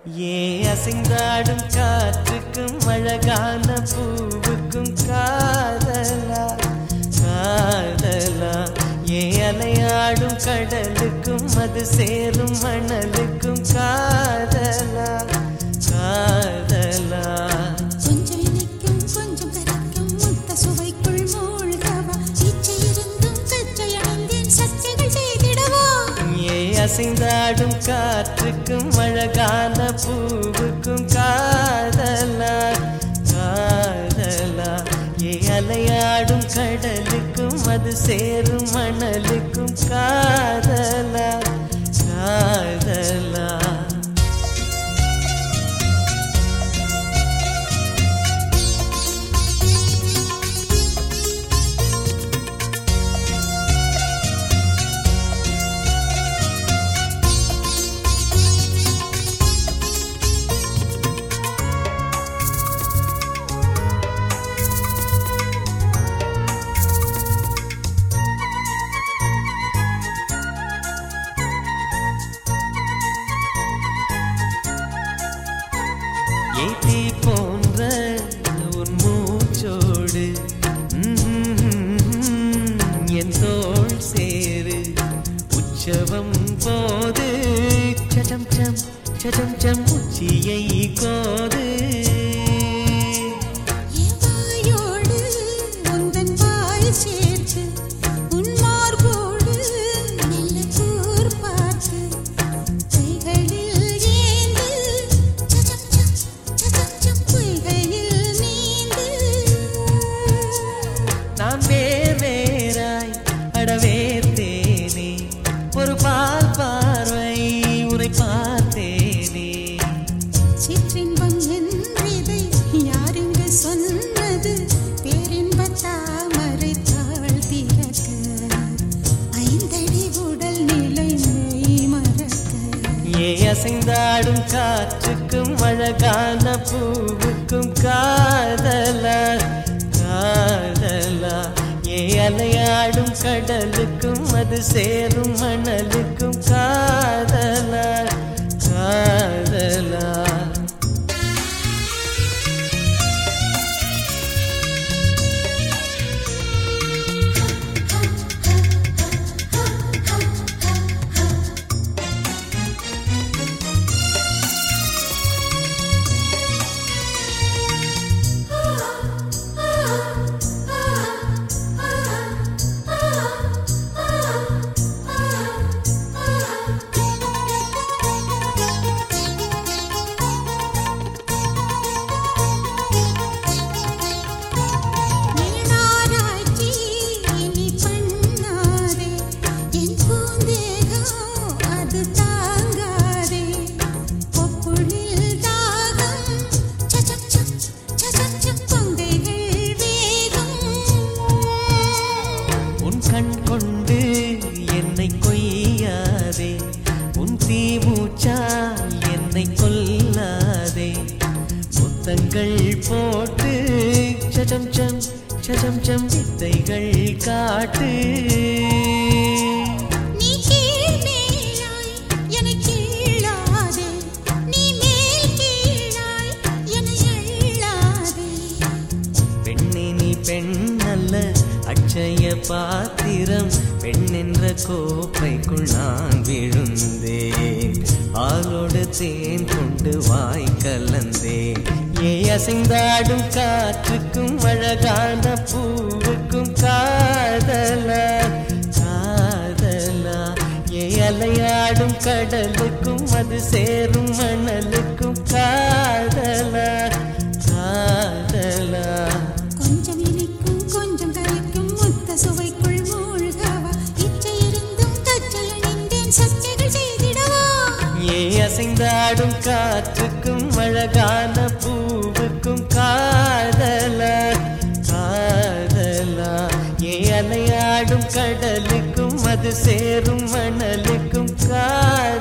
ஏ அசைந்தாடும் காற்றுக்கும் அழகான பூவுக்கும் காதலா காதலா ஏ அலையாடும் கடலுக்கும் அது சேரும் மணலுக்கும் காதலா காதலா கொஞ்சம் இனிக்கும் கொஞ்சம் கரைக்கும் முத்த சுவைக்குள் மூழ்கவா இச்சை இருந்தும் கற்றை அணிந்தேன் சச்சைகள் செய்திடவா ஏ அசைந்தாடும் காற்றுக்கும் அழகான பூவுக்கும் காதலா காதலா ஏ அலையாடும் கடலுக்கும் அது சேரும் மணலுக்கும் காதலா காதலா ஏத்தி போன்ற உன் மூச்சோடு ம்ம், என் தோள் சேரு உற்சவம் போது சடம் சம் சடம் சம் உச்சியை கோது என் வாயோடு உந்தன் வாய் சேர்த்து உன் மார்போடு மெல்ல கூர் பார்த்து கைகளில் ஏந்து சச்சம் சம் சச்சம் சம் பொய்கையில் நீந்து நான் வேர் வேறாய் அடவேர்த்தேனே ஒரு பால் பார்வை உரை பார்த்தேனே சிற்றின்பம் என்றதை யாரெங்கு சொன்னது பேரின்ப தாமரை தாழ் திறக்க ஐந்தடி உடல் நிலை மெய் மறக்க ஏ அசைந்தாடும் காற்றுக்கும் அழகான பூவுக்கும் காதலா காதலா ஏ அலையாடும் கடலுக்கும் அது சேரும் மணலுக்கும் காதலா காதலா நீனாராய்ச்சி இனி பண்ணாதே என் பூந்தேகம் அது தாங்காதே கொப்புளில் தாகம் சச்சம் சம் சச்சம் சம் பொங்கைகள் வேகம் உன் கண் கொண்டு என்னை கொய்யாதே உன் தீமூச்சால் என்னை கொல்லாதே முத்தங்கள் போட்டு சஜம் சம் சஜம் சம் வித்தைகள் காட்டு நீ கீழ் மேலாய் என்னை கீழாதே நீ மேல் கீழாய் என்னை அள்ளாதே பெண்ணே நீ பெண் அல்ல அட்சய பாத்திரம் பெண் என்ற கோப்பைக்குள் நான் விழுந்தேன் ஆளோடு தேன் கொண்டு வாய் கலந்தேன் ஏ அசைந்தாடும் காற்றுக்கும் அழகான பூவுக்கும் காதலா காதலா ஏ அலையாடும் கடலுக்கும் அது சேரும் மணலுக்கும் காதலா காதலா கொஞ்சம் இனிக்கும் கொஞ்சம் கரைக்கும் முத்த சுவைக்குள் மூழ்கவா இச்சை இருந்தும் கச்சை அணிந்தேன் சச்சைகள் செய்திடவா ஏ அசைந்தாடும் காற்றுக்கும் அழகான பூவுக்கும் காதலா காதலா ஏ அலையாடும் கடலுக்கும் அது சேரும் மணலுக்கும் காதலா